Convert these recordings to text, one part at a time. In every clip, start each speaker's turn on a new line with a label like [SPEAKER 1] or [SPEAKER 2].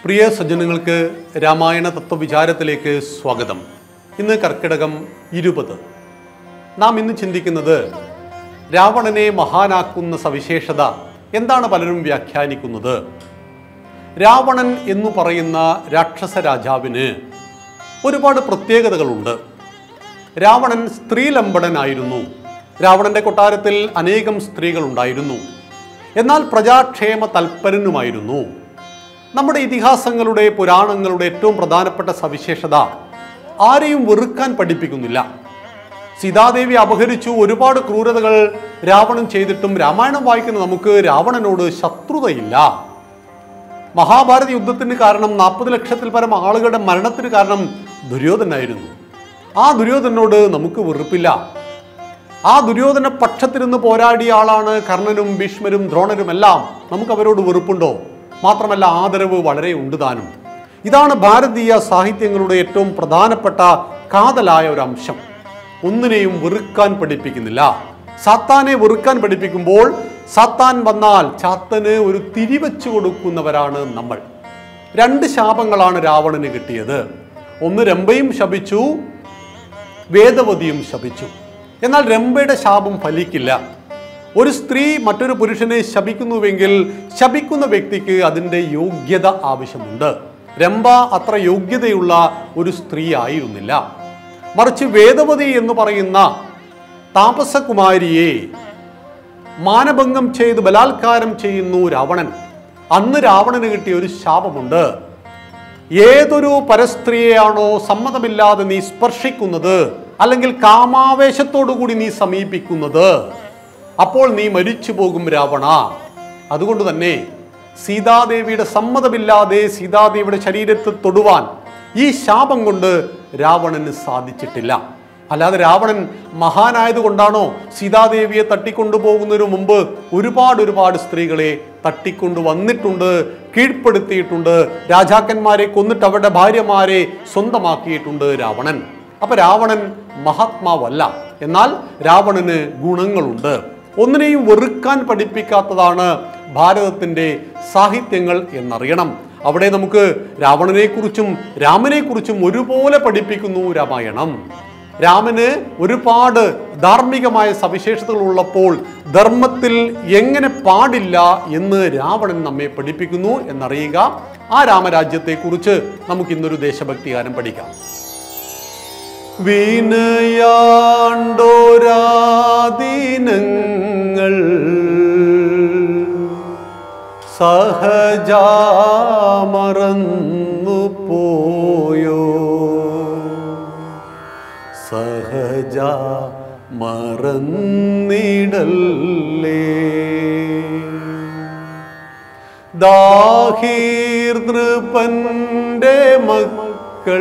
[SPEAKER 1] പ്രിയ സജ്ജനങ്ങൾക്ക് രാമായണ തത്വവിചാരത്തിലേക്ക് സ്വാഗതം ഇന്ന് കർക്കിടകം ഇരുപത് നാം ഇന്ന് ചിന്തിക്കുന്നത് രാവണനെ മഹാനാക്കുന്ന സവിശേഷത എന്താണ് പലരും വ്യാഖ്യാനിക്കുന്നത് രാവണൻ എന്നു പറയുന്ന രാക്ഷസ രാജാവിന് ഒരുപാട് പ്രത്യേകതകളുണ്ട് രാവണൻ സ്ത്രീലമ്പടനായിരുന്നു രാവണന്റെ കൊട്ടാരത്തിൽ അനേകം സ്ത്രീകൾ ഉണ്ടായിരുന്നു എന്നാൽ പ്രജാക്ഷേമ തൽപരനുമായിരുന്നു നമ്മുടെ ഇതിഹാസങ്ങളുടെ പുരാണങ്ങളുടെ ഏറ്റവും പ്രധാനപ്പെട്ട സവിശേഷത ആരെയും വെറുക്കാൻ പഠിപ്പിക്കുന്നില്ല സീതാദേവി അപഹരിച്ചു ഒരുപാട് ക്രൂരതകൾ രാവണൻ ചെയ്തിട്ടും രാമായണം വായിക്കുന്ന നമുക്ക് രാവണനോട് ശത്രുതയില്ല മഹാഭാരത യുദ്ധത്തിന് കാരണം നാൽപ്പത് ലക്ഷത്തിൽ പരം ആളുകളുടെ മരണത്തിന് കാരണം ദുര്യോധനായിരുന്നു ആ ദുര്യോധനോട് നമുക്ക് വെറുപ്പില്ല ആ ദുര്യോധന പക്ഷത്തിരുന്ന് പോരാടിയ ആളാണ് കർണനും ഭീഷ്മരും ദ്രോണരും എല്ലാം നമുക്ക് അവരോട് വെറുപ്പുണ്ടോ മാത്രമല്ല ആദരവ് വളരെ ഉണ്ട് താനും ഇതാണ് ഭാരതീയ സാഹിത്യങ്ങളുടെ ഏറ്റവും പ്രധാനപ്പെട്ട കാതലായ ഒരു അംശം ഒന്നിനെയും വെറുക്കാൻ പഠിപ്പിക്കുന്നില്ല സാത്താനെ വെറുക്കാൻ പഠിപ്പിക്കുമ്പോൾ സാത്താൻ വന്നാൽ ചാത്തന് ഒരു തിരിവെച്ചു കൊടുക്കുന്നവരാണ് നമ്മൾ രണ്ട് ശാപങ്ങളാണ് രാവണന് കിട്ടിയത് ഒന്ന് രംഭയും ശപിച്ചു വേദവതിയും ശപിച്ചു എന്നാൽ രംഭയുടെ ശാപം ഫലിക്കില്ല ഒരു സ്ത്രീ മറ്റൊരു പുരുഷനെ ശപിക്കുന്നുവെങ്കിൽ ശപിക്കുന്ന വ്യക്തിക്ക് അതിൻ്റെ യോഗ്യത ആവശ്യമുണ്ട് രംഭ അത്ര യോഗ്യതയുള്ള ഒരു സ്ത്രീ ആയിരുന്നില്ല മറിച്ച് വേദവതി എന്ന് പറയുന്ന താപസകുമാരിയെ മാനഭംഗം ചെയ്ത് ബലാത്കാരം ചെയ്യുന്നു രാവണൻ അന്ന് രാവണന് കിട്ടിയ ഒരു ശാപമുണ്ട് ഏതൊരു പരസ്ത്രീയെയാണോ സമ്മതമില്ലാതെ നീ സ്പർശിക്കുന്നത് അല്ലെങ്കിൽ കാമാവേശത്തോടു കൂടി നീ സമീപിക്കുന്നത് അപ്പോൾ നീ മരിച്ചു പോകും രാവണ അതുകൊണ്ട് തന്നെ സീതാദേവിയുടെ സമ്മതമില്ലാതെ സീതാദേവിയുടെ ശരീരത്തെ തൊടുവാൻ ഈ ശാപം കൊണ്ട് രാവണന് സാധിച്ചിട്ടില്ല അല്ലാതെ രാവണൻ മഹാനായതുകൊണ്ടാണോ സീതാദേവിയെ തട്ടിക്കൊണ്ടുപോകുന്നതിനു മുമ്പ് ഒരുപാട് ഒരുപാട് സ്ത്രീകളെ തട്ടിക്കൊണ്ടു വന്നിട്ടുണ്ട് കീഴ്പ്പെടുത്തിയിട്ടുണ്ട് രാജാക്കന്മാരെ കൊന്നിട്ട് അവരുടെ ഭാര്യമാരെ സ്വന്തമാക്കിയിട്ടുണ്ട് രാവണൻ അപ്പൊ രാവണൻ മഹാത്മാവല്ല എന്നാൽ രാവണന് ഗുണങ്ങളുണ്ട് ഒന്നിനെയും വെറുക്കാൻ പഠിപ്പിക്കാത്തതാണ് ഭാരതത്തിന്റെ സാഹിത്യങ്ങൾ എന്നറിയണം അവിടെ നമുക്ക് രാവണനെക്കുറിച്ചും രാമനെക്കുറിച്ചും ഒരുപോലെ പഠിപ്പിക്കുന്നു രാമായണം രാമന് ഒരുപാട് ധാർമ്മികമായ സവിശേഷതകൾ ഉള്ളപ്പോൾ ധർമ്മത്തിൽ എങ്ങനെ പാടില്ല എന്ന് രാവണൻ നമ്മെ പഠിപ്പിക്കുന്നു എന്നറിയുക ആ രാമരാജ്യത്തെക്കുറിച്ച് നമുക്ക് ഇന്നൊരു ദേശഭക്തി ഗാനം പഠിക്കാം വിനയാണ്ടോരാദിനങ്ങൾ സഹജാമറന്നു പോയോ സഹജ മറന്നിടല്ലേ ദാഹീർനൃപന്റെ മക്കൾ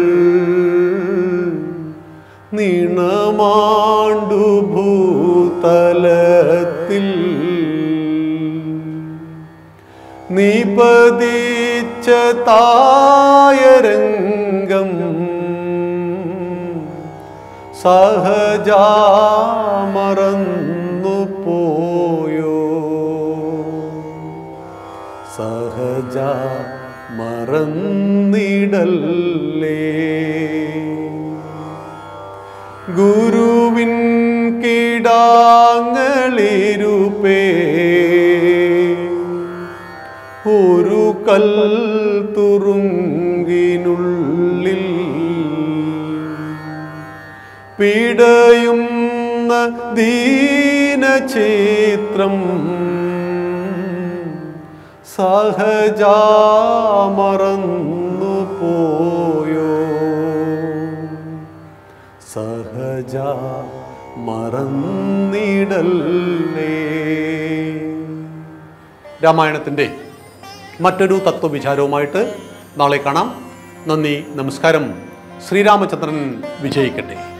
[SPEAKER 1] നീണമാണ്ടു ഭൂതലത്തിൽ നിപതിച്ച തായരംഗം സഹജാമറന്നു പോയോ സഹജ മറന്നിടല്ലേ ഗുരുവിൻ കീടാങ്ങളിരുപേ ഒരു കൽ തുറുങ്കിനുള്ളിൽ പിടയുന്ന ദീനചിത്രം സഹജാമറന്നു പോയോ സഹജ മറന്നിടല്ലേ രാമായണത്തിൻ്റെ മറ്റൊരു തത്വവിചാരവുമായിട്ട് നാളെ കാണാം നന്ദി നമസ്കാരം ശ്രീരാമചന്ദ്രൻ വിജയിക്കട്ടെ